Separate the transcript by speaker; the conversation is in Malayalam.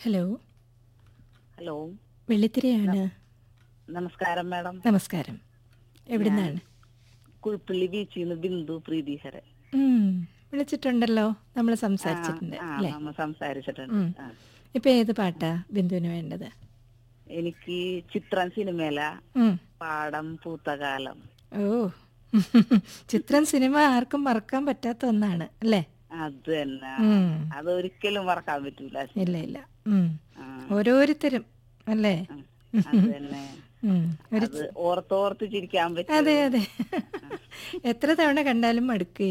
Speaker 1: ഹലോ
Speaker 2: ഹലോ
Speaker 1: വെള്ളിത്തിരയാണ്
Speaker 2: നമസ്കാരം മാഡം
Speaker 1: നമസ്കാരം എവിടുന്നാണ്
Speaker 2: കുഴിപ്പള്ളി ബീച്ചിൽ നിന്ന് ബിന്ദു പ്രീതിഹരൻ
Speaker 1: ഉം, വിളിച്ചിട്ടുണ്ടല്ലോ നമ്മൾ സംസാരിച്ചിട്ടുണ്ട്
Speaker 2: ആ
Speaker 1: അല്ലേ
Speaker 2: നമ്മ സംസാരിച്ചിട്ടുണ്ട്
Speaker 1: ഉം.
Speaker 2: ആ.
Speaker 1: ഇപ്പൊ ഏത് പാട്ടാ ബിന്ദുവിന് വേണ്ടത്
Speaker 2: എനിക്ക് ചിത്രം സിനിമയില
Speaker 1: ഉം.
Speaker 2: പാടം പൂത്തകാലം
Speaker 1: ഓ ചിത്രം സിനിമ ആർക്കും മറക്കാൻ പറ്റാത്ത ഒന്നാണ് അല്ലേ
Speaker 2: അത് തന്നെ
Speaker 1: ഉം.
Speaker 2: അതൊരിക്കലും മറക്കാൻ പറ്റൂല
Speaker 1: ഇല്ല ഇല്ല ഉം.
Speaker 2: ആ,
Speaker 1: ഓരോരുത്തരും അല്ലേ
Speaker 2: ആ, അത് തന്നെ
Speaker 1: ഉം. ഒരു
Speaker 2: അത് ഓർത്തോർത്ത് ചിരിക്കാൻ പറ്റും
Speaker 1: അതെ അതെ എത്ര തവണ കണ്ടാലും മടുക്കുകയില്ല